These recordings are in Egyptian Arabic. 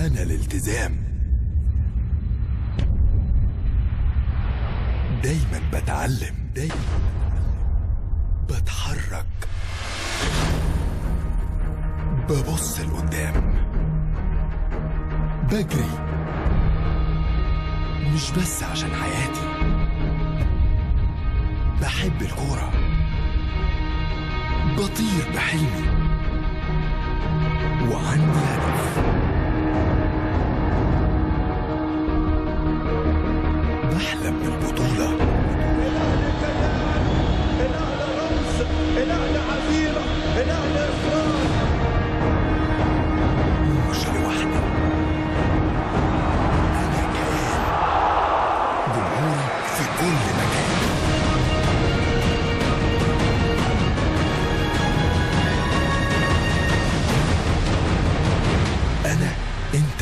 أنا الالتزام دايما بتعلم دايما بتحرك ببص لقدام بجري مش بس عشان حياتي بحب الكورة بطير بحلمي وعندي هدف بحلم بالبطولة الأهلي كيان الأهلي رمز الأهلي عزيمة الأهلي إصرار مش لوحدي أنا كيان جمهوري في كل مكان أنا أنت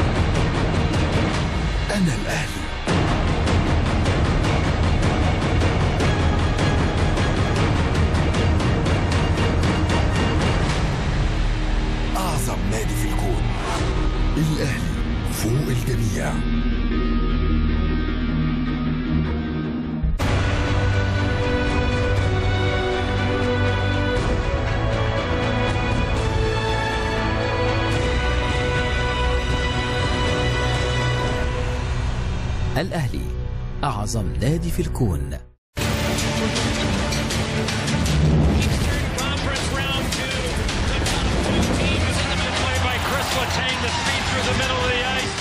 أنا الأهلي أعظم نادي في الكون الأهلي فوق الجميع الأهلي أعظم نادي في الكون Conference round two. The top two teams in the midway by Chris Letang, the speed through the middle of the ice.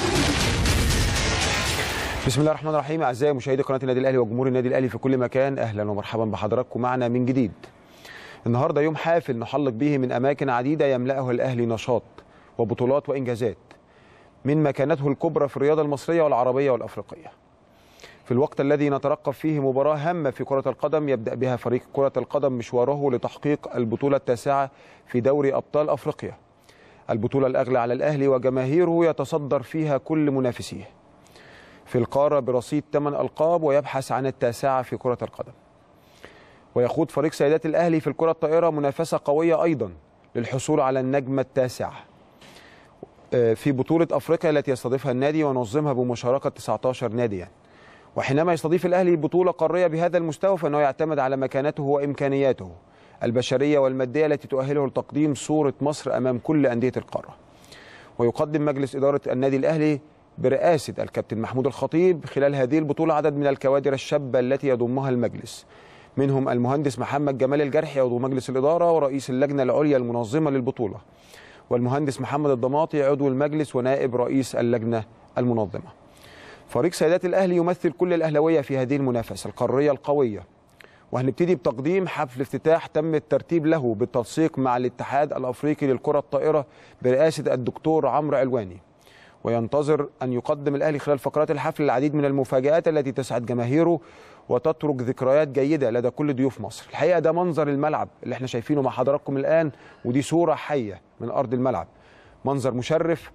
بسم الله الرحمن الرحيم اعزائي مشاهدي قناه النادي الاهلي وجمهور النادي الاهلي في كل مكان اهلا ومرحبا بحضراتكم معنا من جديد. النهارده يوم حافل نحلق به من اماكن عديده يملاه الاهلي نشاط وبطولات وانجازات من مكانته الكبرى في الرياضه المصريه والعربيه والافريقيه. في الوقت الذي نترقب فيه مباراه هامه في كره القدم يبدا بها فريق كره القدم مشواره لتحقيق البطوله التاسعه في دوري ابطال افريقيا. البطوله الاغلى على الاهلي وجماهيره يتصدر فيها كل منافسيه. في القارة برصيد 8 ألقاب ويبحث عن التاسعة في كرة القدم ويخوض فريق سيدات الأهلي في الكرة الطائرة منافسة قوية أيضا للحصول على النجمة التاسعة آه، في بطولة أفريقيا التي يستضيفها النادي ونظمها بمشاركة 19 ناديا وحينما يستضيف الأهلي بطولة قارية بهذا المستوى فإنه يعتمد على مكانته وإمكانياته البشرية والمادية التي تؤهله لتقديم صورة مصر أمام كل أندية القارة ويقدم مجلس إدارة النادي الأهلي برئاسة الكابتن محمود الخطيب خلال هذه البطولة عدد من الكوادر الشابة التي يضمها المجلس منهم المهندس محمد جمال الجرحي عضو مجلس الإدارة ورئيس اللجنة العليا المنظمة للبطولة والمهندس محمد الضماطي عضو المجلس ونائب رئيس اللجنة المنظمة فريق سيدات الأهلي يمثل كل الأهلوية في هذه المنافسة القارية القوية وهنبتدي بتقديم حفل افتتاح تم الترتيب له بالتنسيق مع الاتحاد الأفريقي للكرة الطائرة برئاسة الدكتور عمرو علواني وينتظر أن يقدم الأهلي خلال فقرات الحفل العديد من المفاجآت التي تسعد جماهيره وتترك ذكريات جيدة لدى كل ضيوف مصر الحقيقة ده منظر الملعب اللي احنا شايفينه مع حضراتكم الآن ودي صورة حية من أرض الملعب منظر مشرف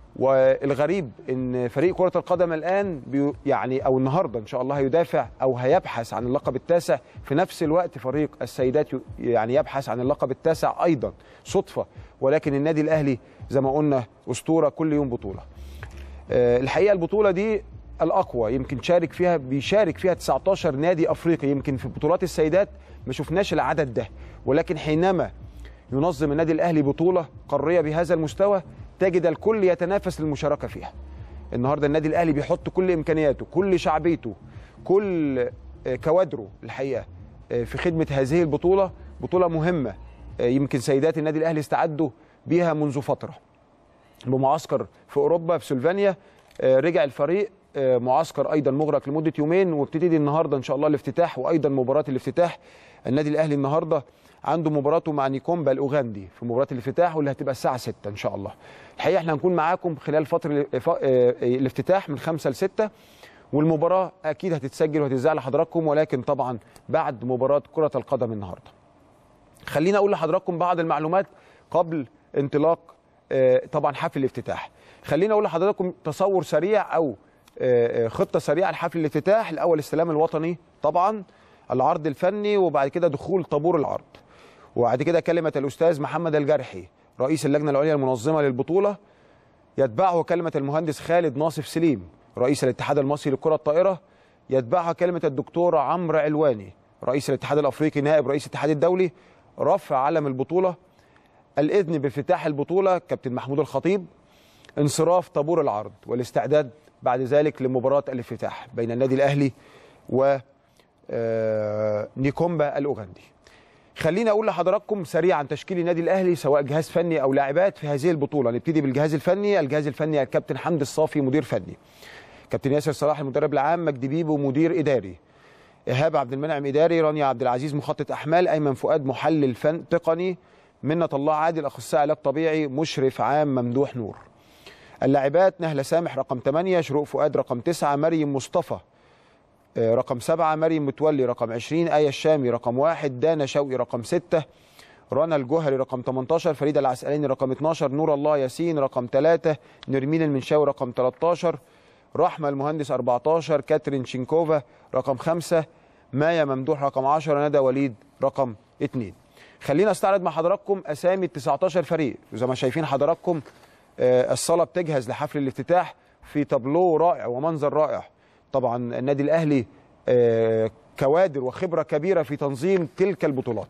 والغريب ان فريق كره القدم الان بي يعني او النهارده ان شاء الله هيدافع او هيبحث عن اللقب التاسع في نفس الوقت فريق السيدات ي- يعني يبحث عن اللقب التاسع ايضا صدفه ولكن النادي الاهلي زي ما قلنا اسطوره كل يوم بطوله آه، الحقيقه البطوله دي الاقوى يمكن شارك فيها بيشارك فيها 19 نادي افريقي يمكن في بطولات السيدات ما شفناش العدد ده ولكن حينما ينظم النادي الاهلي بطوله قاريه بهذا المستوى تجد الكل يتنافس للمشاركه فيها النهارده النادي الاهلي بيحط كل امكانياته كل شعبيته كل آه، كوادره الحقيقه آه، في خدمه هذه البطوله بطوله مهمه آه، يمكن سيدات النادي الاهلي استعدوا بيها منذ فتره بمعسكر في اوروبا في سلفانيا آه، رجع الفريق آه، معسكر ايضا مغلق لمده يومين وابتدي النهارده ان شاء الله الافتتاح وايضا مباراه الافتتاح النادي الاهلي النهارده عنده مباراته مع نيكومبا الاوغندي في مباراه الافتتاح واللي هتبقى الساعه 6 ان شاء الله الحقيقه احنا هنكون معاكم خلال فتره ال- ف- آه، الافتتاح من 5 ل 6 والمباراه اكيد هتتسجل وهتذاع لحضراتكم ولكن طبعا بعد مباراه كره القدم النهارده خلينا اقول لحضراتكم بعض المعلومات قبل انطلاق آه، طبعا حفل الافتتاح خلينا اقول لحضراتكم تصور سريع او آه، آه، خطه سريعه لحفل الافتتاح الاول السلام الوطني طبعا العرض الفني وبعد كده دخول طابور العرض وبعد كده كلمه الاستاذ محمد الجرحي رئيس اللجنه العليا المنظمه للبطوله يتبعه كلمة المهندس خالد ناصف سليم رئيس الاتحاد المصري لكرة الطائرة يتبعها كلمة الدكتور عمرو علواني رئيس الاتحاد الأفريقي نائب رئيس الاتحاد الدولي رفع علم البطولة الإذن بافتتاح البطولة كابتن محمود الخطيب انصراف طابور العرض والاستعداد بعد ذلك لمباراة الافتتاح بين النادي الأهلي و آه، نيكومبا الأوغندي خليني اقول لحضراتكم سريعا تشكيل النادي الاهلي سواء جهاز فني او لاعبات في هذه البطوله نبتدي بالجهاز الفني الجهاز الفني الكابتن حمدي الصافي مدير فني كابتن ياسر صلاح المدرب العام مجدي بيبو مدير اداري ايهاب عبد المنعم اداري رانيا عبد العزيز مخطط احمال ايمن فؤاد محلل فن تقني منة الله عادل اخصائي علاج طبيعي مشرف عام ممدوح نور اللاعبات نهله سامح رقم 8 شروق فؤاد رقم 9 مريم مصطفى آه، رقم سبعة مريم متولي رقم 20 آية الشامي رقم واحد دانا شوقي رقم ستة رنا الجوهري رقم 18 فريدة العسقلاني رقم 12 نور الله ياسين رقم 3 نرمين المنشاوي رقم 13 رحمة المهندس 14 كاترين شينكوفا رقم 5 مايا ممدوح رقم 10 ندى وليد رقم 2 خلينا استعرض مع حضراتكم اسامي ال 19 فريق زي ما شايفين حضراتكم آه، الصاله بتجهز لحفل الافتتاح في تابلو رائع ومنظر رائع طبعا النادي الاهلي آه، كوادر وخبره كبيره في تنظيم تلك البطولات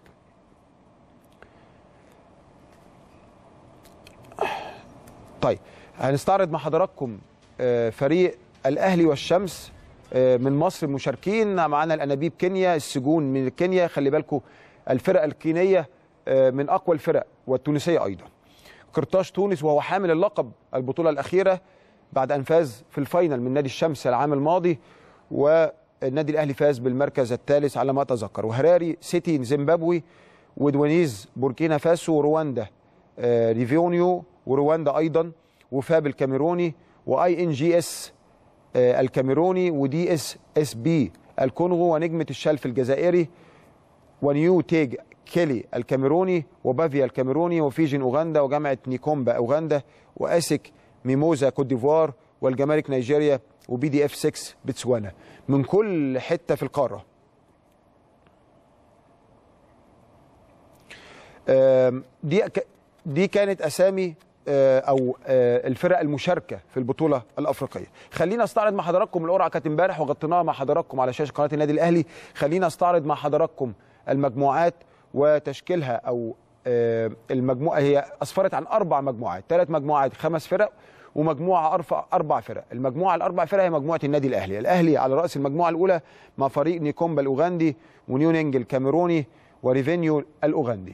طيب هنستعرض مع حضراتكم آه، فريق الاهلي والشمس آه، من مصر مشاركين معانا الانابيب كينيا السجون من كينيا خلي بالكم الفرق الكينيه آه، من اقوى الفرق والتونسيه ايضا قرطاج تونس وهو حامل اللقب البطوله الاخيره بعد ان فاز في الفاينل من نادي الشمس العام الماضي والنادي الاهلي فاز بالمركز الثالث على ما اتذكر وهراري سيتي زيمبابوي ودوانيز بوركينا فاسو ورواندا آه، ريفيونيو ورواندا ايضا وفاب الكاميروني واي ان جي اس آه، الكاميروني ودي اس اس بي الكونغو ونجمه الشلف الجزائري ونيو تيج كيلي الكاميروني وبافيا الكاميروني وفيجن اوغندا وجامعه نيكومبا اوغندا واسك ميموزا كوت ديفوار والجمارك نيجيريا وبي دي اف 6 بتسوانا من كل حته في القاره آم، دي ك- دي كانت اسامي آه، او آه، الفرق المشاركه في البطوله الافريقيه خلينا استعرض مع حضراتكم القرعه كانت امبارح وغطيناها مع حضراتكم على شاشه قناه النادي الاهلي خلينا استعرض مع حضراتكم المجموعات وتشكيلها او آه، المجموعه هي اسفرت عن اربع مجموعات ثلاث مجموعات خمس فرق ومجموعه اربع اربع فرق المجموعه الاربع فرق هي مجموعه النادي الاهلي الاهلي على راس المجموعه الاولى مع فريق نيكومبا الاوغندي ونيونينج الكاميروني وريفينيو الاوغندي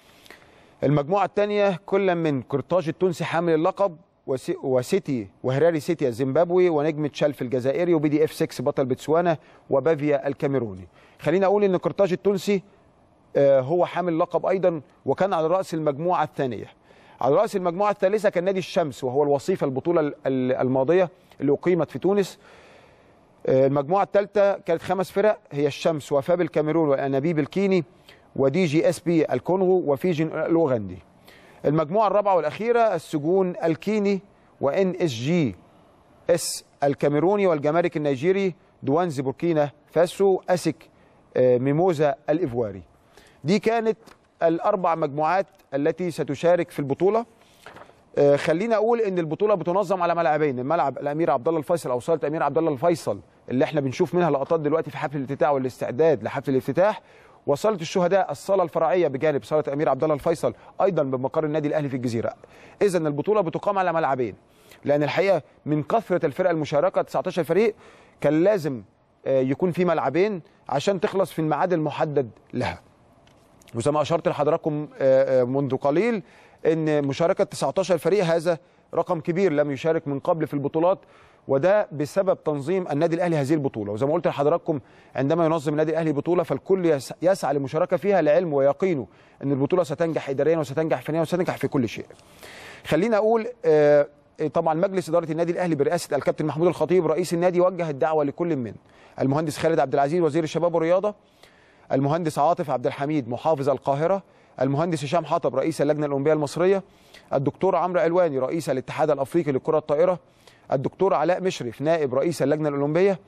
المجموعة الثانية كل من قرطاج التونسي حامل اللقب وسي- وسيتي وهراري سيتي الزيمبابوي ونجمة شلف الجزائري وبي دي اف 6 بطل بتسوانا وبافيا الكاميروني خلينا اقول ان قرطاج التونسي آه، هو حامل اللقب ايضا وكان على راس المجموعة الثانية على راس المجموعة الثالثة كان نادي الشمس وهو الوصيف البطولة ال- ال- الماضية اللي اقيمت في تونس آه، المجموعة الثالثة كانت خمس فرق هي الشمس وفاب الكاميرون والأنابيب الكيني ودي جي اس بي الكونغو وفيجن الأوغندي المجموعة الرابعة والأخيرة السجون الكيني وإن اس جي اس الكاميروني والجمارك النيجيري دوانز بوركينا فاسو أسك آه، ميموزا الإيفواري دي كانت الأربع مجموعات التي ستشارك في البطولة آه، خليني اقول ان البطوله بتنظم على ملعبين الملعب الامير عبد الله الفيصل او صاله الامير عبد الله الفيصل اللي احنا بنشوف منها لقطات دلوقتي في حفل الافتتاح والاستعداد لحفل الافتتاح وصاله الشهداء الصاله الفرعيه بجانب صاله الامير عبد الله الفيصل ايضا بمقر النادي الاهلي في الجزيره اذا البطوله بتقام على ملعبين لان الحقيقه من كثره الفرق المشاركه 19 فريق كان لازم آه، يكون في ملعبين عشان تخلص في الميعاد المحدد لها وزي ما اشرت لحضراتكم آه، آه، منذ قليل ان مشاركه 19 فريق هذا رقم كبير لم يشارك من قبل في البطولات وده بسبب تنظيم النادي الاهلي هذه البطوله وزي ما قلت لحضراتكم عندما ينظم النادي الاهلي بطوله فالكل يس- يسعى للمشاركه فيها لعلم ويقينه ان البطوله ستنجح اداريا وستنجح فنيا وستنجح في كل شيء. خلينا اقول آه، طبعا مجلس اداره النادي الاهلي برئاسه الكابتن محمود الخطيب رئيس النادي وجه الدعوه لكل من المهندس خالد عبد العزيز وزير الشباب والرياضه المهندس عاطف عبد الحميد محافظ القاهرة المهندس هشام حطب رئيس اللجنة الأولمبية المصرية الدكتور عمرو علواني رئيس الاتحاد الأفريقي للكرة الطائرة الدكتور علاء مشرف نائب رئيس اللجنة الأولمبية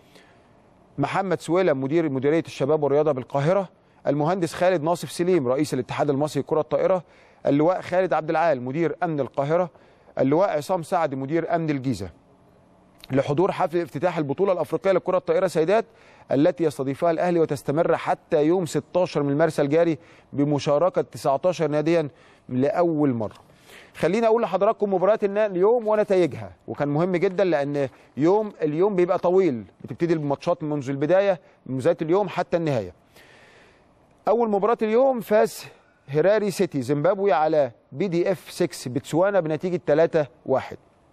محمد سويلم مدير مديرية الشباب والرياضة بالقاهرة المهندس خالد ناصف سليم رئيس الاتحاد المصري للكرة الطائرة اللواء خالد عبد العال مدير أمن القاهرة اللواء عصام سعد مدير امن الجيزه لحضور حفل افتتاح البطوله الافريقيه لكره الطائره سيدات التي يستضيفها الاهلي وتستمر حتى يوم 16 من مارس الجاري بمشاركه 19 ناديا لاول مره. خليني اقول لحضراتكم مباريات النا- اليوم ونتائجها وكان مهم جدا لان يوم اليوم بيبقى طويل بتبتدي الماتشات منذ البدايه من بدايه اليوم حتى النهايه. اول مباراه اليوم فاز هيراري سيتي زيمبابوي على بي دي اف 6 بتسوانا بنتيجه 3-1.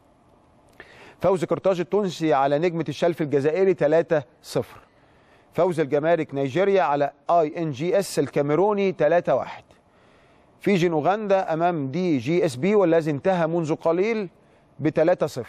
فوز قرطاج التونسي على نجمة الشلف الجزائري 3-0 فوز الجمارك نيجيريا على اي ان جي اس الكاميروني 3-1 فيجن اوغندا امام دي جي اس بي والذي انتهى منذ قليل ب 3-0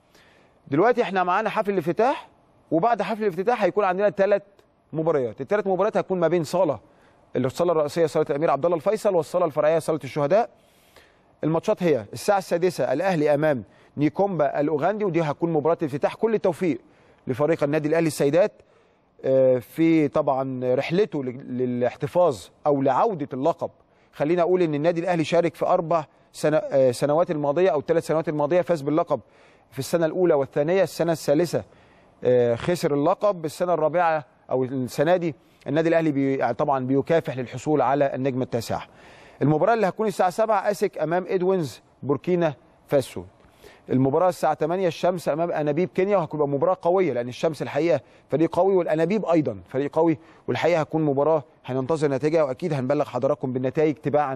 دلوقتي احنا معانا حفل الافتتاح وبعد حفل الافتتاح هيكون عندنا ثلاث مباريات الثلاث مباريات هتكون ما بين صاله الصاله الرئيسيه صاله الامير عبد الله الفيصل والصاله الفرعيه صاله الشهداء الماتشات هي الساعة السادسة الأهلي أمام نيكومبا الأوغندي ودي هتكون مباراة افتتاح كل التوفيق لفريق النادي الأهلي السيدات آه، في طبعا رحلته ل- للاحتفاظ أو لعودة اللقب خلينا أقول إن النادي الأهلي شارك في أربع سنة آه، سنوات الماضية أو ثلاث سنوات الماضية فاز باللقب في السنة الأولى والثانية السنة الثالثة آه، خسر اللقب السنة الرابعة أو السنة دي النادي الأهلي بي يعني طبعا بيكافح للحصول على النجمة التاسعة المباراة اللي هتكون الساعة 7 أسك أمام إدوينز بوركينا فاسو المباراة الساعة 8 الشمس أمام أنابيب كينيا وهتبقى مباراة قوية لأن الشمس الحقيقة فريق قوي والأنابيب أيضا فريق قوي والحقيقة هتكون مباراة هننتظر نتائجها وأكيد هنبلغ حضراتكم بالنتائج تباعا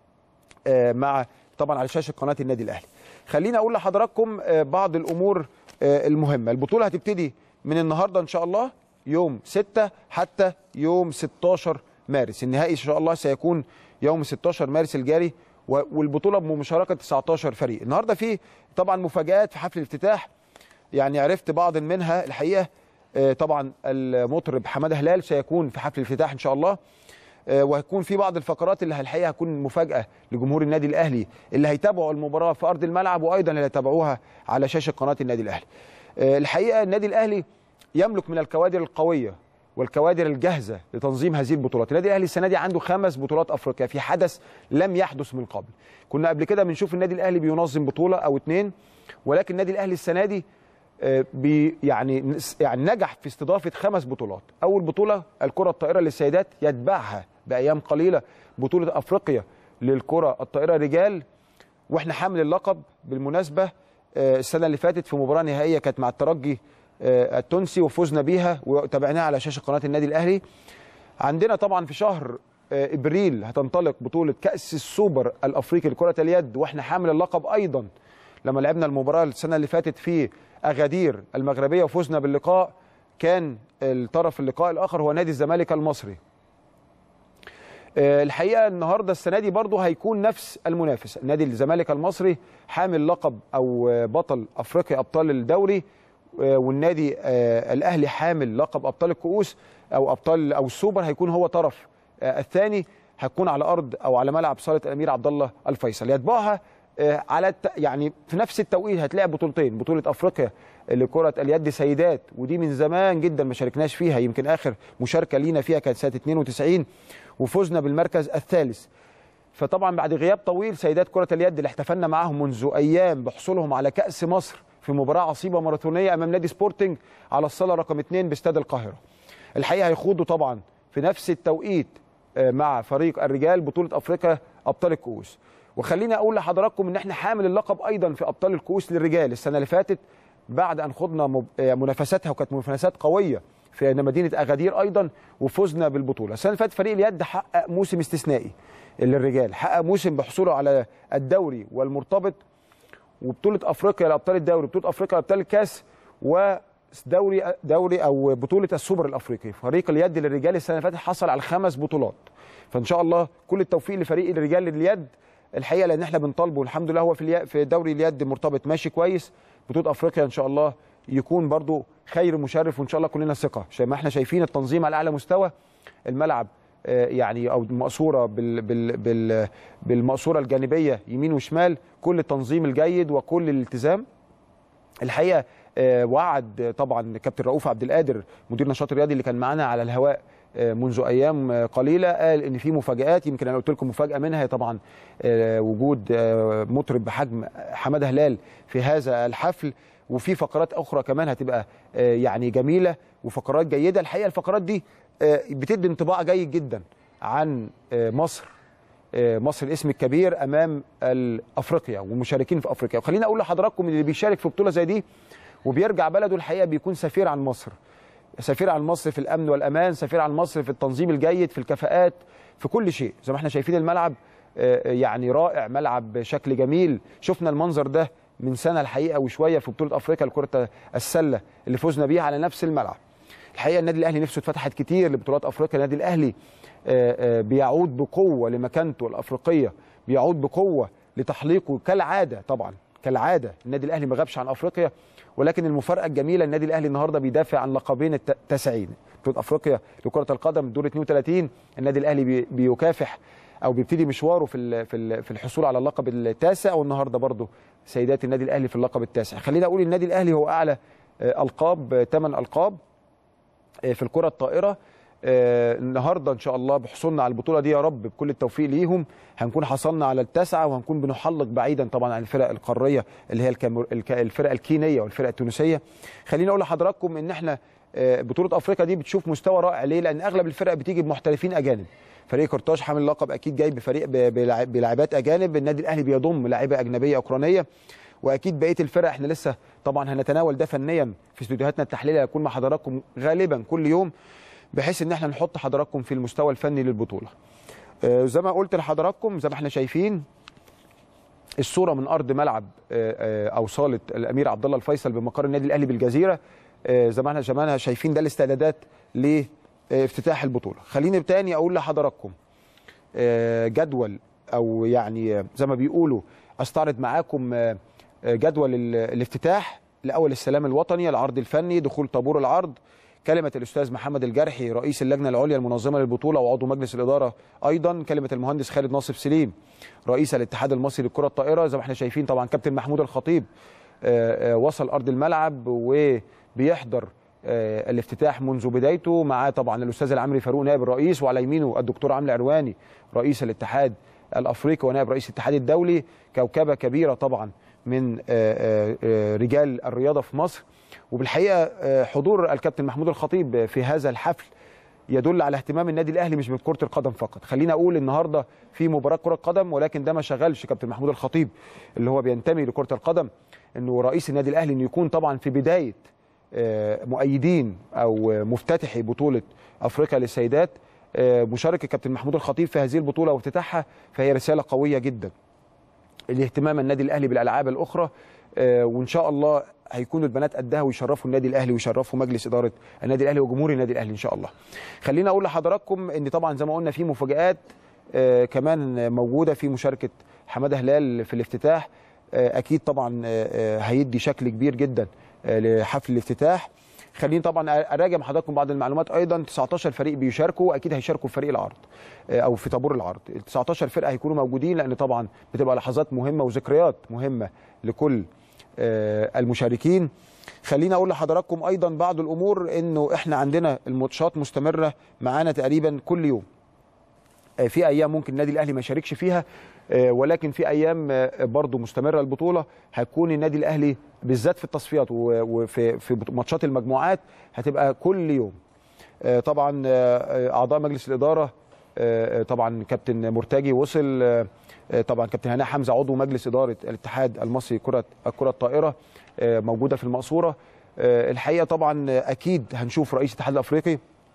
آه، مع طبعا على شاشة قناة النادي الأهلي خليني أقول لحضراتكم آه، بعض الأمور آه، المهمة البطولة هتبتدي من النهاردة إن شاء الله يوم 6 حتى يوم 16 مارس النهائي إن شاء الله سيكون يوم 16 مارس الجاري و- والبطولة بمشاركة 19 فريق النهاردة في طبعا مفاجآت في حفل الافتتاح يعني عرفت بعض منها الحقيقة آه، طبعا المطرب حماده هلال سيكون في حفل الافتتاح إن شاء الله آه، وهيكون في بعض الفقرات اللي الحقيقه هتكون مفاجاه لجمهور النادي الاهلي اللي هيتابعوا المباراه في ارض الملعب وايضا اللي هيتابعوها على شاشه قناه النادي الاهلي. آه، الحقيقه النادي الاهلي يملك من الكوادر القويه والكوادر الجاهزه لتنظيم هذه البطولات، النادي الاهلي السنه دي عنده خمس بطولات افريقيا في حدث لم يحدث من قبل. كنا قبل كده بنشوف النادي الاهلي بينظم بطوله او اتنين ولكن النادي الاهلي السنه دي آه، بي يعني يعني نجح في استضافه خمس بطولات، اول بطوله الكره الطائره للسيدات يتبعها بايام قليله بطوله افريقيا للكره الطائره رجال واحنا حامل اللقب بالمناسبه آه، السنه اللي فاتت في مباراه نهائيه كانت مع الترجي آه، التونسي وفزنا بيها وتابعناها على شاشه قناه النادي الاهلي. عندنا طبعا في شهر آه، ابريل هتنطلق بطوله كاس السوبر الافريقي لكره اليد واحنا حامل اللقب ايضا لما لعبنا المباراه السنه اللي فاتت في اغادير المغربيه وفزنا باللقاء كان الطرف اللقاء الاخر هو نادي الزمالك المصري آه، الحقيقه النهارده السنه دي برضه هيكون نفس المنافس نادي الزمالك المصري حامل لقب او آه، بطل افريقيا ابطال الدوري آه، والنادي آه، الاهلي حامل لقب ابطال الكؤوس او ابطال او السوبر هيكون هو طرف آه، الثاني هتكون على ارض او على ملعب صاله الامير عبد الله الفيصل يتبعها آه، على الت... يعني في نفس التوقيت هتلاقي بطولتين بطوله افريقيا لكره اليد سيدات ودي من زمان جدا ما شاركناش فيها يمكن اخر مشاركه لينا فيها كانت سنه 92 وفزنا بالمركز الثالث فطبعا بعد غياب طويل سيدات كره اليد اللي احتفلنا معاهم منذ ايام بحصولهم على كاس مصر في مباراه عصيبه ماراثونيه امام نادي سبورتنج على الصاله رقم 2 باستاد القاهره الحقيقه هيخوضوا طبعا في نفس التوقيت آه، مع فريق الرجال بطوله افريقيا ابطال الكؤوس وخليني اقول لحضراتكم ان احنا حامل اللقب ايضا في ابطال الكؤوس للرجال السنه اللي فاتت بعد ان خضنا مب- آه، منافساتها وكانت منافسات قويه في مدينه اغادير ايضا وفزنا بالبطوله السنه اللي فاتت فريق اليد حقق موسم استثنائي للرجال حقق موسم بحصوله على الدوري والمرتبط وبطوله افريقيا لابطال الدوري بطوله افريقيا لابطال الكاس ودوري دوري او بطوله السوبر الافريقي فريق اليد للرجال السنه اللي فاتت حصل على خمس بطولات فان شاء الله كل التوفيق لفريق الرجال لليد الحقيقه لان احنا بنطالبه الحمد لله هو في اليا- في دوري اليد مرتبط ماشي كويس بطوله افريقيا ان شاء الله يكون برضو خير مشرف وان شاء الله كلنا ثقه عشان ما احنا شايفين التنظيم على اعلى مستوى الملعب آه، يعني او المقصوره بال بال بال بالمقصوره الجانبيه يمين وشمال كل التنظيم الجيد وكل الالتزام الحقيقه آه، وعد طبعا كابتن رؤوف عبد القادر مدير نشاط الرياضي اللي كان معانا على الهواء آه، منذ ايام آه، قليله قال ان في مفاجات يمكن انا قلت لكم مفاجاه منها هي طبعا آه، وجود آه، مطرب بحجم حماده هلال في هذا الحفل وفي فقرات اخرى كمان هتبقى آه، يعني جميله وفقرات جيده الحقيقه الفقرات دي آه، بتدي انطباع جيد جدا عن آه، مصر آه، مصر الاسم الكبير امام ال- افريقيا والمشاركين في افريقيا وخليني اقول لحضراتكم اللي بيشارك في بطوله زي دي وبيرجع بلده الحقيقه بيكون سفير عن مصر سفير عن مصر في الامن والامان سفير عن مصر في التنظيم الجيد في الكفاءات في كل شيء زي ما احنا شايفين الملعب آه، يعني رائع ملعب شكل جميل شفنا المنظر ده من سنه الحقيقه وشويه في بطوله افريقيا لكره السله اللي فزنا بيها على نفس الملعب الحقيقه النادي الاهلي نفسه اتفتحت كتير لبطولات افريقيا النادي الاهلي آه، آه، بيعود بقوه لمكانته الافريقيه بيعود بقوه لتحليقه كالعاده طبعا كالعاده النادي الاهلي ما غابش عن افريقيا ولكن المفارقه الجميله النادي الاهلي النهارده بيدافع عن لقبين التاسعين بطوله افريقيا لكره القدم دور 32 النادي الاهلي بي- بيكافح او بيبتدي مشواره في ال- في ال- في الحصول على اللقب التاسع والنهارده برضه سيدات النادي الاهلي في اللقب التاسع خلينا اقول النادي الاهلي هو اعلى آه، القاب ثمان القاب آه، في الكره الطائره آه، النهارده ان شاء الله بحصولنا على البطوله دي يا رب بكل التوفيق ليهم هنكون حصلنا على التاسعه وهنكون بنحلق بعيدا طبعا عن الفرق القاريه اللي هي الكامر... الك- الفرق الكينيه والفرق التونسيه خليني اقول لحضراتكم ان احنا آه، بطوله افريقيا دي بتشوف مستوى رائع ليه لان اغلب الفرق بتيجي بمحترفين اجانب فريق قرطاج حامل اللقب اكيد جاي بفريق ب- بلاعب- بلاعبات اجانب النادي الاهلي بيضم لاعيبه اجنبيه اوكرانيه واكيد بقيه الفرق احنا لسه طبعا هنتناول ده فنيا في استوديوهاتنا التحليليه هيكون مع حضراتكم غالبا كل يوم بحيث ان احنا نحط حضراتكم في المستوى الفني للبطوله آه، زي ما قلت لحضراتكم زي ما احنا شايفين الصوره من ارض ملعب آه، آه، او صاله الامير عبد الله الفيصل بمقر النادي الاهلي بالجزيره آه، زي ما احنا زي ما احنا شايفين ده الاستعدادات لافتتاح البطوله خليني تاني اقول لحضراتكم آه، جدول او يعني آه، زي ما بيقولوا استعرض معاكم آه، آه، جدول ال- الافتتاح لاول السلام الوطني العرض الفني دخول طابور العرض كلمة الأستاذ محمد الجرحي رئيس اللجنة العليا المنظمة للبطولة وعضو مجلس الإدارة أيضا كلمة المهندس خالد ناصف سليم رئيس الاتحاد المصري للكرة الطائرة زي ما احنا شايفين طبعا كابتن محمود الخطيب آه، آه، وصل أرض الملعب وبيحضر آه، الافتتاح منذ بدايته معاه طبعا الأستاذ العمري فاروق نائب الرئيس وعلى يمينه الدكتور عمرو عرواني رئيس الاتحاد الأفريقي ونائب رئيس الاتحاد الدولي كوكبة كبيرة طبعا من آه، آه، آه، رجال الرياضة في مصر وبالحقيقه آه، حضور الكابتن محمود الخطيب في هذا الحفل يدل على اهتمام النادي الاهلي مش بكره القدم فقط خلينا اقول النهارده في مباراه كره قدم ولكن ده ما شغلش كابتن محمود الخطيب اللي هو بينتمي لكره القدم انه رئيس النادي الاهلي انه يكون طبعا في بدايه آه، مؤيدين او آه، مفتتحي بطوله افريقيا للسيدات آه، مشاركه كابتن محمود الخطيب في هذه البطوله وافتتاحها فهي رساله قويه جدا لاهتمام النادي الاهلي بالالعاب الاخرى آه، وان شاء الله هيكونوا البنات قدها ويشرفوا النادي الاهلي ويشرفوا مجلس اداره النادي الاهلي وجمهور النادي الاهلي ان شاء الله. خلينا اقول لحضراتكم ان طبعا زي ما قلنا في مفاجات آه، كمان موجوده في مشاركه حماده هلال في الافتتاح آه، اكيد طبعا آه، آه، هيدي شكل كبير جدا آه، لحفل الافتتاح. خليني طبعا اراجع مع حضراتكم بعض المعلومات ايضا 19 فريق بيشاركوا اكيد هيشاركوا في فريق العرض آه، او في طابور العرض ال 19 فرقه هيكونوا موجودين لان طبعا بتبقى لحظات مهمه وذكريات مهمه لكل آه، المشاركين خليني اقول لحضراتكم ايضا بعض الامور انه احنا عندنا الماتشات مستمره معانا تقريبا كل يوم آه، في ايام ممكن النادي الاهلي ما يشاركش فيها آه، ولكن في ايام آه، برضو مستمره البطوله هيكون النادي الاهلي بالذات في التصفيات و- وفي في بط- ماتشات المجموعات هتبقى كل يوم آه، طبعا آه، آه، اعضاء مجلس الاداره آه، آه، طبعا كابتن مرتجي وصل آه، آه، طبعا كابتن هناء حمزه عضو مجلس اداره الاتحاد المصري كره الكره الطائره آه، موجوده في المقصوره آه، الحقيقه طبعا آه، اكيد هنشوف رئيس الاتحاد الافريقي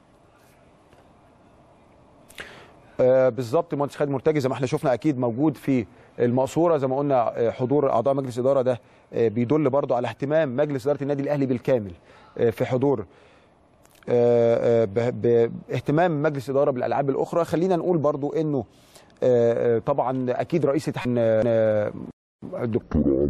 آه، بالظبط المهندس خالد مرتجي زي ما احنا شفنا اكيد موجود في المقصوره زي ما قلنا آه، حضور اعضاء مجلس الاداره ده آه، بيدل برضو على اهتمام مجلس اداره النادي الاهلي بالكامل آه، في حضور آه، آه، ب- باهتمام مجلس الاداره بالالعاب الاخرى خلينا نقول برضو انه آه، آه، طبعا اكيد رئيس الاتحاد آه، الدكتور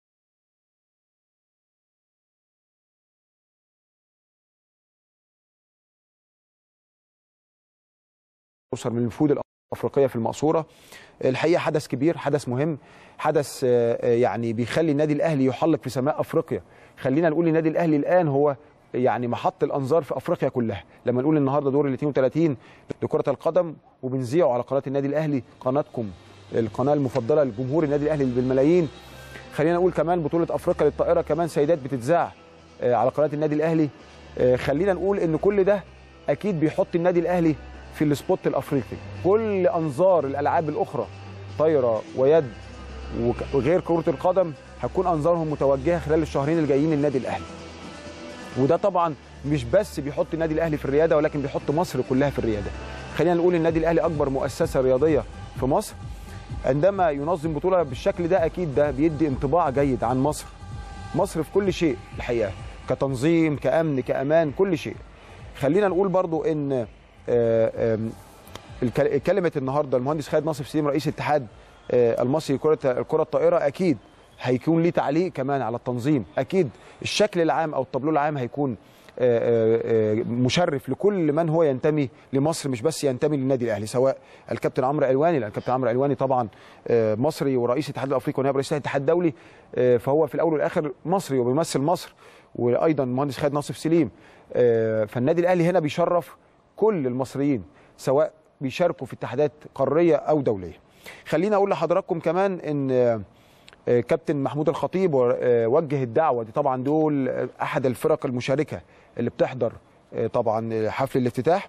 أسر من الوفود الافريقيه في المقصوره الحقيقه حدث كبير حدث مهم حدث آه، آه، يعني بيخلي النادي الاهلي يحلق في سماء افريقيا خلينا نقول النادي الاهلي الان هو يعني محط الانظار في افريقيا كلها لما نقول النهارده دور ال 32 لكره القدم وبنذيعه على قناه النادي الاهلي قناتكم القناه المفضله لجمهور النادي الاهلي بالملايين خلينا نقول كمان بطوله افريقيا للطائره كمان سيدات بتتذاع آه، على قناه النادي الاهلي آه، خلينا نقول ان كل ده اكيد بيحط النادي الاهلي في السبوت الافريقي كل انظار الالعاب الاخرى طايره ويد وك- وغير كره القدم هتكون انظارهم متوجهه خلال الشهرين الجايين للنادي الاهلي وده طبعا مش بس بيحط النادي الاهلي في الرياده ولكن بيحط مصر كلها في الرياده خلينا نقول النادي الاهلي اكبر مؤسسه رياضيه في مصر عندما ينظم بطوله بالشكل ده اكيد ده بيدي انطباع جيد عن مصر مصر في كل شيء الحقيقه كتنظيم كامن كامان كل شيء خلينا نقول برضو ان آه، آم، الك- كلمه النهارده المهندس خالد ناصر سليم رئيس الاتحاد آه، المصري لكره الكره الطائره اكيد هيكون ليه تعليق كمان على التنظيم اكيد الشكل العام او الطابلو العام هيكون آه، آه، آه، مشرف لكل من هو ينتمي لمصر مش بس ينتمي للنادي الاهلي سواء الكابتن عمرو علواني لان الكابتن عمرو علواني طبعا آه، مصري ورئيس الاتحاد الافريقي ونائب رئيس الاتحاد الدولي آه، فهو في الاول والاخر مصري وبيمثل مصر وايضا المهندس خالد ناصر سليم آه، فالنادي الاهلي هنا بيشرف كل المصريين سواء بيشاركوا في اتحادات قاريه او دوليه خليني اقول لحضراتكم كمان ان آه، آه، كابتن محمود الخطيب و- آه، وجه الدعوه دي طبعا دول آه، احد الفرق المشاركه اللي بتحضر آه، طبعا حفل الافتتاح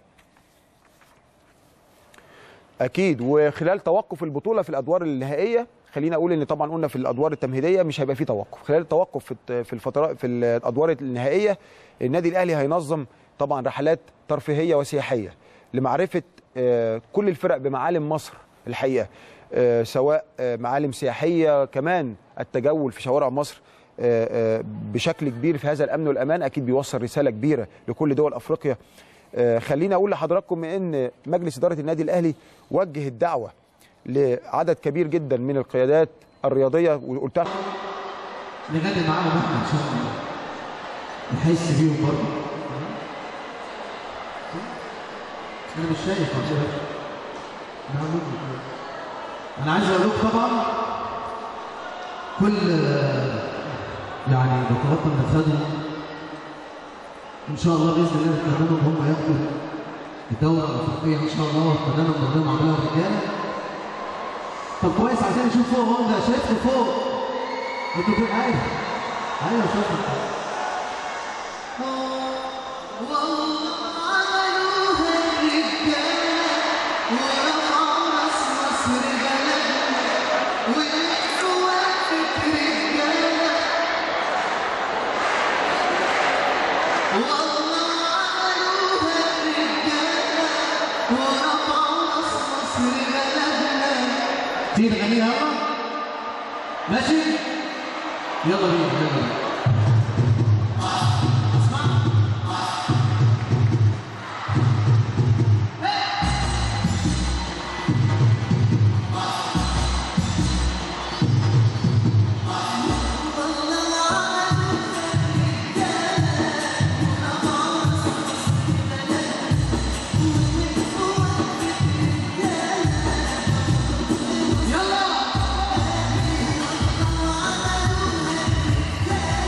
اكيد وخلال توقف البطوله في الادوار النهائيه خلينا اقول ان طبعا قلنا في الادوار التمهيديه مش هيبقى في توقف خلال التوقف في الت- في الفترات في الادوار النهائيه النادي الاهلي هينظم طبعا رحلات ترفيهيه وسياحيه لمعرفه آه، كل الفرق بمعالم مصر الحقيقه آه، سواء آه، معالم سياحيه كمان التجول في شوارع مصر آه، آه، بشكل كبير في هذا الامن والامان اكيد بيوصل رساله كبيره لكل دول افريقيا آه، خليني اقول لحضراتكم ان مجلس اداره النادي الاهلي وجه الدعوه لعدد كبير جدا من القيادات الرياضيه وقلتها نغني معاهم احنا ان شاء الله نحس بيهم برضه انا مش شايف والله انا هقول لك. انا عايز اقول لكم طبعا كل يعني بطولاتنا اللي خدوا ان شاء الله باذن الله نتمنى لهم هم ياخدوا الدوره الافريقيه ان شاء الله واتمنى لهم ربنا عملها رجاله طب كويس عايزين نشوف فوق هون ده شايفكم فوق انتوا فين ايوه ايوه شوفوا تيجي نغنيها يلا ماشي يلا بينا يلا بينا يلا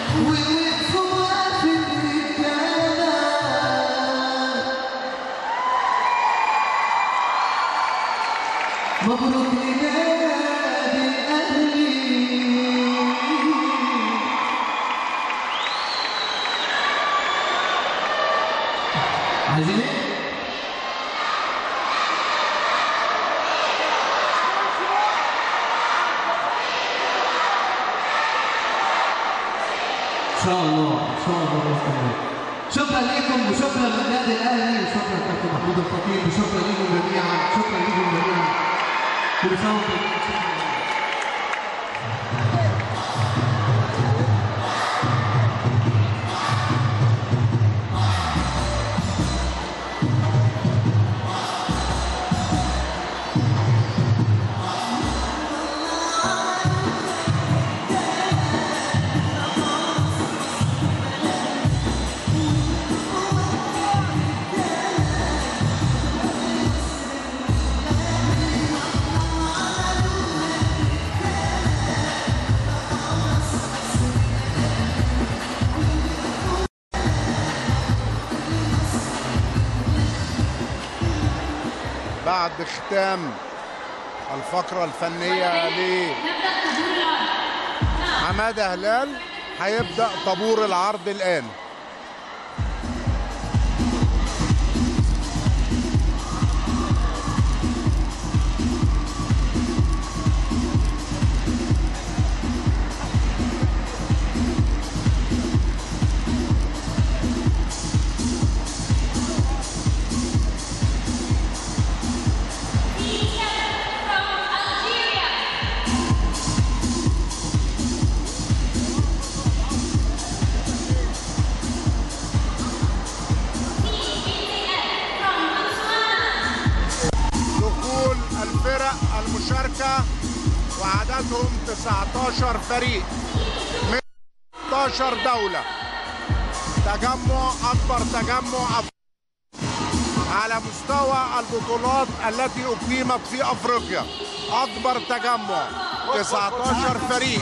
ووقفوا في الرجالة مبروك لنادي الأهلي عايزين ايه؟ ان شاء الله ان شاء الله باذن الله شكرا لكم وشكرا للنادي الاهلي وشكرا كابتن محمود الخطيب وشكرا لكم جميعا شكرا لكم جميعا كل سنه وانتم طيبين. بعد ختام الفقرة الفنية لحمادة هلال هيبدأ طابور العرض الآن دخول الفرق المشاركة وعددهم 19 فريق من 16 دولة تجمع أكبر تجمع أف- على مستوى البطولات التي أقيمت في أفريقيا أكبر تجمع 19 فريق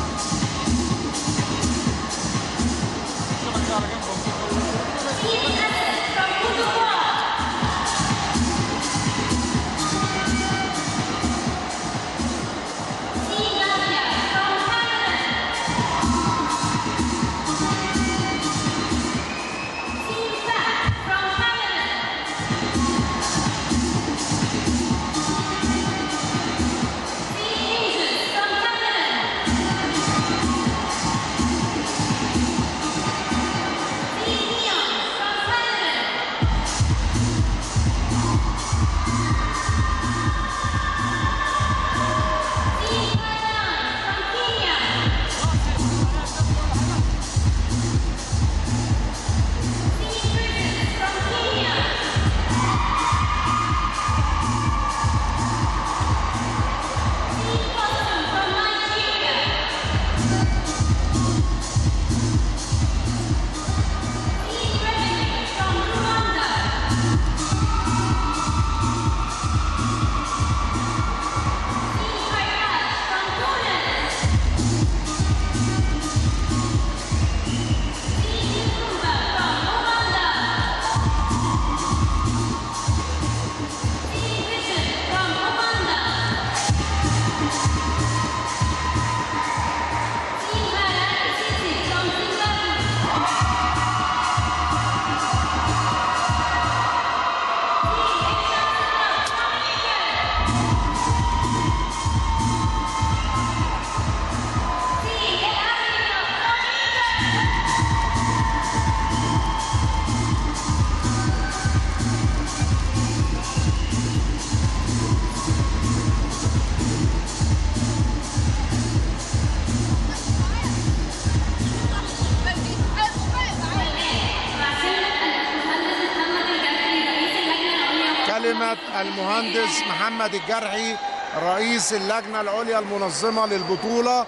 كلمة المهندس محمد الجرحي رئيس اللجنة العليا المنظمة للبطولة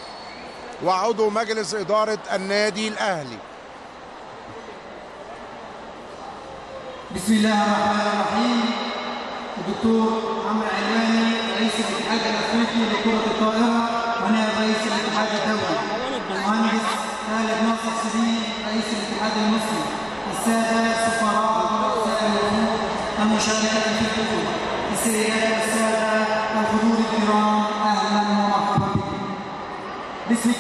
وعضو مجلس إدارة النادي الأهلي بسم الله الرحمن الرحيم الدكتور عمرو علواني رئيس الاتحاد الافريقي لكره الطائره ونائب رئيس الاتحاد الدولي المهندس خالد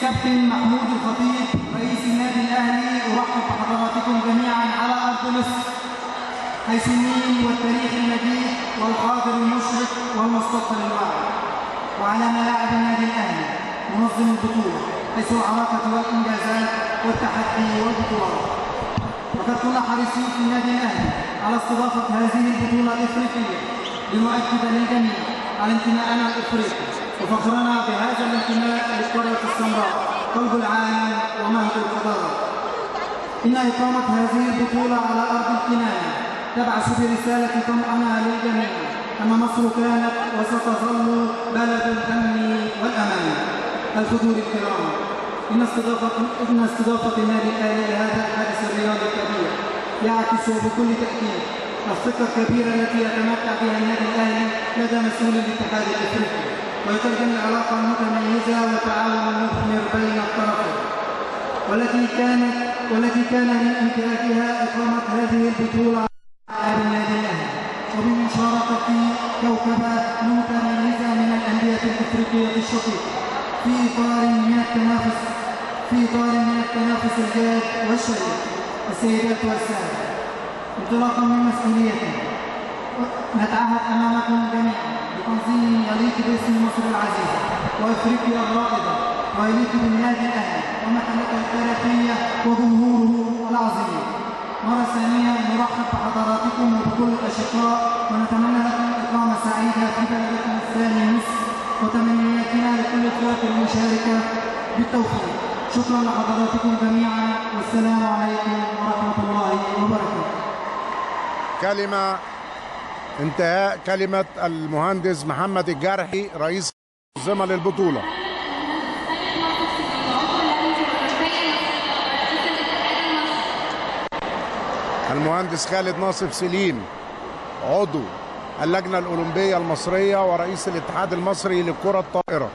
الكابتن محمود الخطيب رئيس النادي الاهلي ارحب بحضراتكم جميعا على ارض مصر حيث النيل والتاريخ المجيد والحاضر المشرق والمستقبل الواعي وعلى ملاعب النادي الاهلي منظم البطوله حيث العلاقه والانجازات والتحدي والبطولات وقد كنا حريصين في النادي الاهلي على استضافه هذه البطوله الافريقيه لنؤكد للجميع على انتمائنا الافريقي وفخرنا بهذا الانتماء للقريه السمراء قلب العالم ومهد الحضاره إن إقامة هذه البطولة على أرض الكنانة تبعث برسالة طمأنة للجميع أن مصر كانت وستظل بلد الأمن والأمان. الحضور الكرام إن استضافة إن استضافة النادي الأهلي لهذا الحدث الرياضي الكبير يعكس بكل تأكيد الثقة الكبيرة التي يتمتع بها النادي الأهلي لدى مسؤول الاتحاد الأفريقي ويترجم العلاقة المتميزة والتعاون المثمر بين الطرفين. والتي كانت والتي كان من امتلاكها إقامة هذه البطولة على النادي الأهلي وبمشاركة كوكبة متميزة من الأندية الأفريقية الشقيقة في إطار من التنافس في إطار من التنافس الجاد والشريف السيدات والسادة انطلاقا من مسؤوليتنا نتعهد أمامكم جميعا بتنظيم يليق باسم مصر العزيزة وأفريقيا الرائدة ويليق بالنادي الأهلي ومكانته التاريخية وجمهوره العظيم. مرة ثانية نرحب بحضراتكم وبكل الأشقاء ونتمنى لكم إقامة سعيدة في بلدكم الثاني مصر وتمنياتنا لكل الفرق المشاركة بالتوفيق. شكرا لحضراتكم جميعا والسلام عليكم ورحمة الله وبركاته. كلمة انتهاء كلمة المهندس محمد الجرحي رئيس منظمة للبطولة المهندس خالد ناصف سليم عضو اللجنة الأولمبية المصرية ورئيس الاتحاد المصري للكرة الطائرة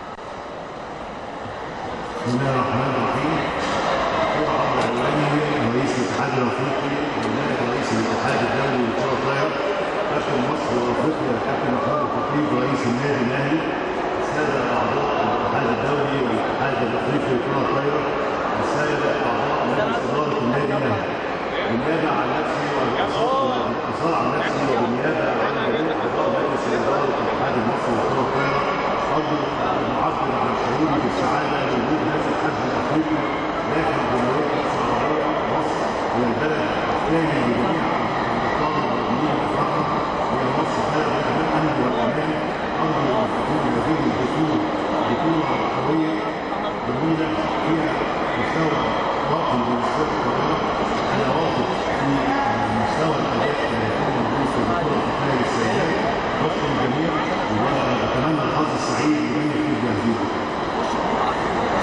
بسم الله الرحمن الرحيم دكتور عمرو علواني رئيس الاتحاد الافريقي ونائب رئيس الاتحاد الدولي للكره الطايره كابتن مصر وافريقيا كابتن محمود الخطيب رئيس النادي الاهلي الساده اعضاء الاتحاد الدولي والاتحاد الافريقي للكره الطايره الساده اعضاء مجلس اداره النادي الاهلي بالنيابه عن نفسي والاتصال عن نفسي وبالنيابه عن جميع اعضاء مجلس اداره الاتحاد المصري للكره الطايره أرجو أن أعبر عن شعوري بالسعادة لوجود هذا الحجم الأفريقي داخل جمهورية مصر العربية مصر هي البلد الثاني لجميع الأبطال الرياضيين الأفارقة هي مصر بلد الأمن والأمان أرجو أن تكون هذه البطولة بطولة قوية جميلة فيها مستوى راقي بالنسبة للقاهرة أنا واثق في مستوى الأداء اللي هيكون موجود في بطولة الأهلي السيدات بشكر الجميع واتمنى الحظ السعيد لمن يفوز بهذه البطوله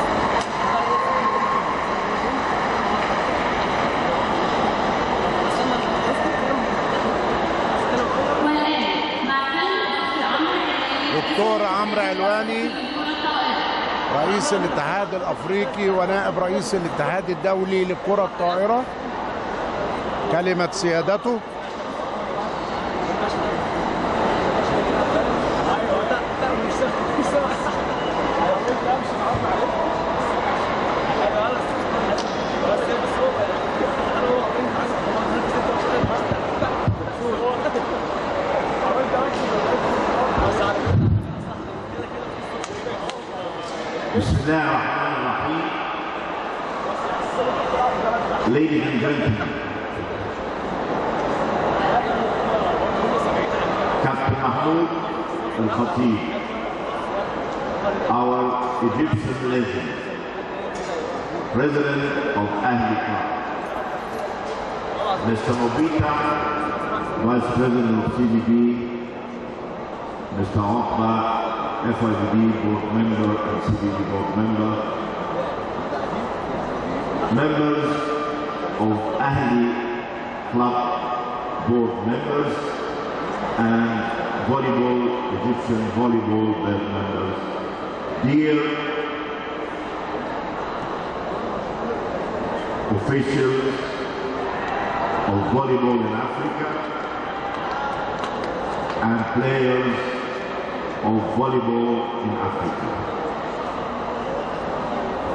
دكتور عمرو علواني رئيس الاتحاد الافريقي ونائب رئيس الاتحاد الدولي للكره الطائره كلمه سيادته بسم الله الرحمن الرحيم Ladies and gentlemen, Captain Mahmoud Al Khatib, our Egyptian legend, President of Ahli Club, Mr. Mobita, Vice President of CBB, Mr. Okba, FIDB board member and CBB board member, members of Ahli Club board members, and volleyball, Egyptian volleyball board members. Dear officials of volleyball in Africa and players of volleyball in Africa.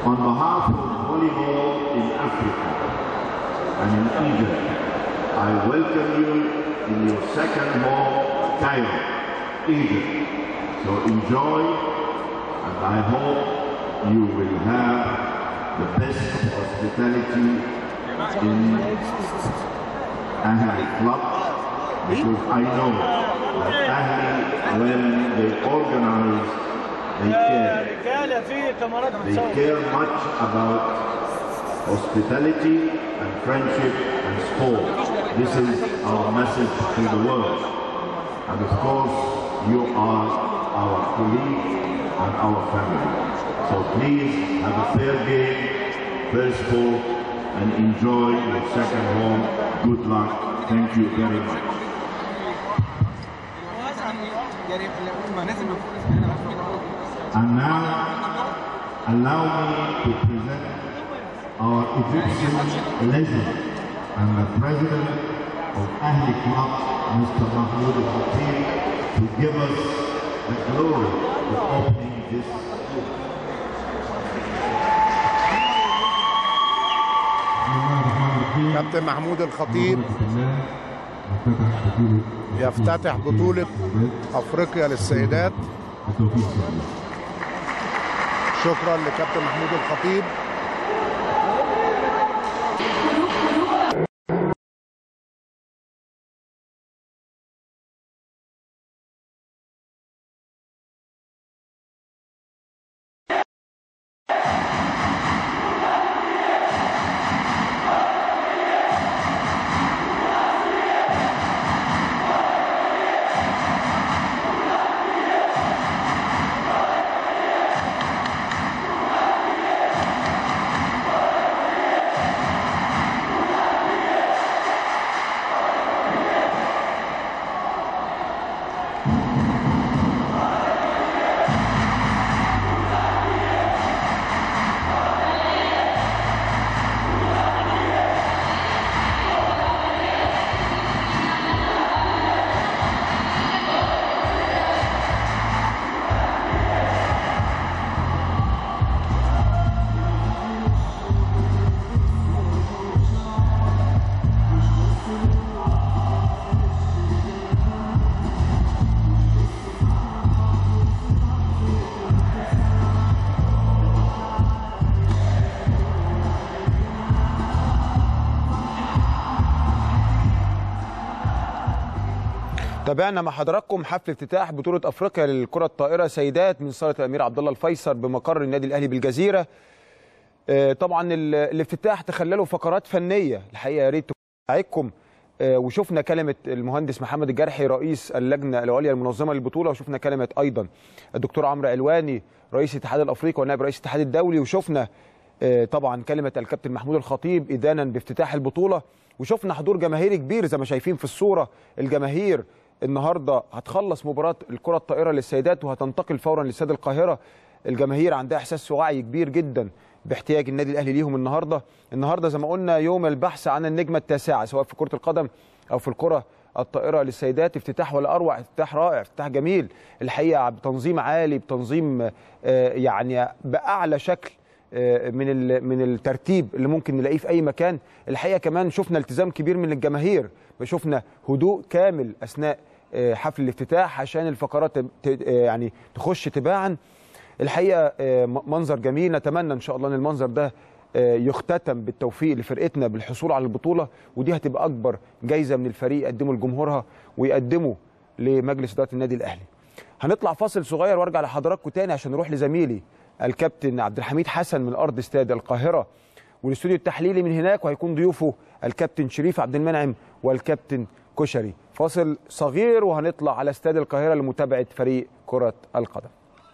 On behalf of volleyball in Africa and in Egypt, I welcome you in your second home, Cairo, Egypt. So enjoy, and I hope you will have the best hospitality in Ahli Club, because I know that Ahli, when they organize, they care. They care much about hospitality and friendship and sport. This is our message to the world. And of course, you are our colleague and our family. So please have a fair game, fair sport, and enjoy your second home. Good luck. Thank you very much. And now, allow me to present our Egyptian legend and the president of Ahli Club, Mr. Mahmoud Al-Khatib, to give us the glory of opening this كابتن محمود الخطيب يفتتح بطولة أفريقيا للسيدات شكرا لكابتن محمود الخطيب تابعنا مع حضراتكم حفل افتتاح بطولة افريقيا للكرة الطائرة سيدات من صالة الامير عبد الله الفيصل بمقر النادي الاهلي بالجزيرة. آه، طبعا ال- الافتتاح تخلله فقرات فنية الحقيقة يا ريت تساعدكم آه، وشفنا كلمة المهندس محمد الجرحي رئيس اللجنة العليا المنظمة للبطولة وشفنا كلمة أيضا الدكتور عمرو علواني رئيس الاتحاد الأفريقي ونائب رئيس الاتحاد الدولي وشفنا آه، طبعا كلمة الكابتن محمود الخطيب إدانا بافتتاح البطولة وشفنا حضور جماهيري كبير زي ما شايفين في الصورة الجماهير النهارده هتخلص مباراة الكرة الطائرة للسيدات وهتنتقل فورا لاستاد القاهرة الجماهير عندها احساس وعي كبير جدا باحتياج النادي الاهلي ليهم النهارده النهارده زي ما قلنا يوم البحث عن النجمه التاسعه سواء في كره القدم او في الكره الطائره للسيدات افتتاح ولا اروع افتتاح رائع افتتاح جميل الحقيقه بتنظيم عالي بتنظيم آه، يعني باعلى شكل آه، من ال- من الترتيب اللي ممكن نلاقيه في اي مكان الحقيقه كمان شفنا التزام كبير من الجماهير شفنا هدوء كامل اثناء آه، حفل الافتتاح عشان الفقرات ت- ت- آه، يعني تخش تباعا الحقيقه آه، م- منظر جميل نتمنى ان شاء الله ان المنظر ده آه، يختتم بالتوفيق لفرقتنا بالحصول على البطوله ودي هتبقى اكبر جايزه من الفريق يقدمه لجمهورها ويقدمه لمجلس اداره النادي الاهلي. هنطلع فاصل صغير وارجع لحضراتكم تاني عشان نروح لزميلي الكابتن عبد الحميد حسن من ارض استاد القاهره والاستوديو التحليلي من هناك وهيكون ضيوفه الكابتن شريف عبد المنعم والكابتن كشري فاصل صغير وهنطلع على استاد القاهره لمتابعه فريق كره القدم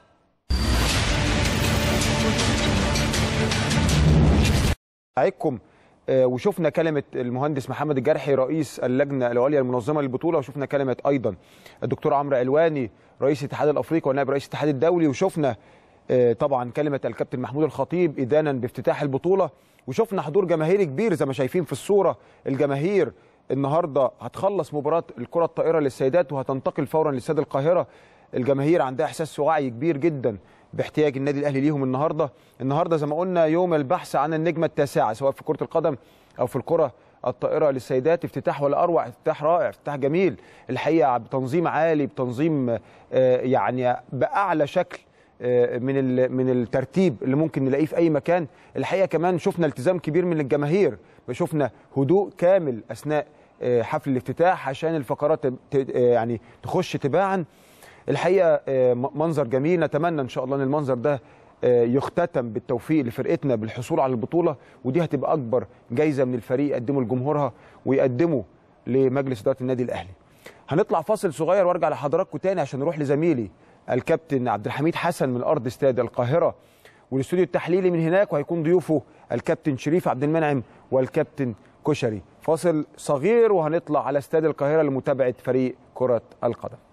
معاكم آه، وشفنا كلمة المهندس محمد الجرحي رئيس اللجنة العليا المنظمة للبطولة وشفنا كلمة أيضا الدكتور عمرو علواني رئيس الاتحاد الأفريقي ونائب رئيس الاتحاد الدولي وشفنا آه، طبعا كلمة الكابتن محمود الخطيب إدانا بافتتاح البطولة وشفنا حضور جماهيري كبير زي ما شايفين في الصورة الجماهير النهارده هتخلص مباراة الكرة الطائرة للسيدات وهتنتقل فورا لاستاد القاهرة الجماهير عندها احساس وعي كبير جدا باحتياج النادي الاهلي ليهم النهارده النهارده زي ما قلنا يوم البحث عن النجمه التاسعه سواء في كره القدم او في الكره الطائره للسيدات افتتاح ولا اروع افتتاح رائع افتتاح جميل الحقيقه بتنظيم عالي بتنظيم آه، يعني باعلى شكل آه، من ال- من الترتيب اللي ممكن نلاقيه في اي مكان الحقيقه كمان شفنا التزام كبير من الجماهير شفنا هدوء كامل اثناء آه، حفل الافتتاح عشان الفقرات ت- ت- آه، يعني تخش تباعا الحقيقه آه، م- منظر جميل نتمنى ان شاء الله ان المنظر ده آه، يختتم بالتوفيق لفرقتنا بالحصول على البطوله ودي هتبقى اكبر جايزه من الفريق يقدمه لجمهورها ويقدمه لمجلس اداره النادي الاهلي. هنطلع فاصل صغير وارجع لحضراتكم تاني عشان نروح لزميلي الكابتن عبد الحميد حسن من ارض استاد القاهره والاستوديو التحليلي من هناك وهيكون ضيوفه الكابتن شريف عبد المنعم والكابتن كشري. فاصل صغير وهنطلع على استاد القاهره لمتابعه فريق كره القدم.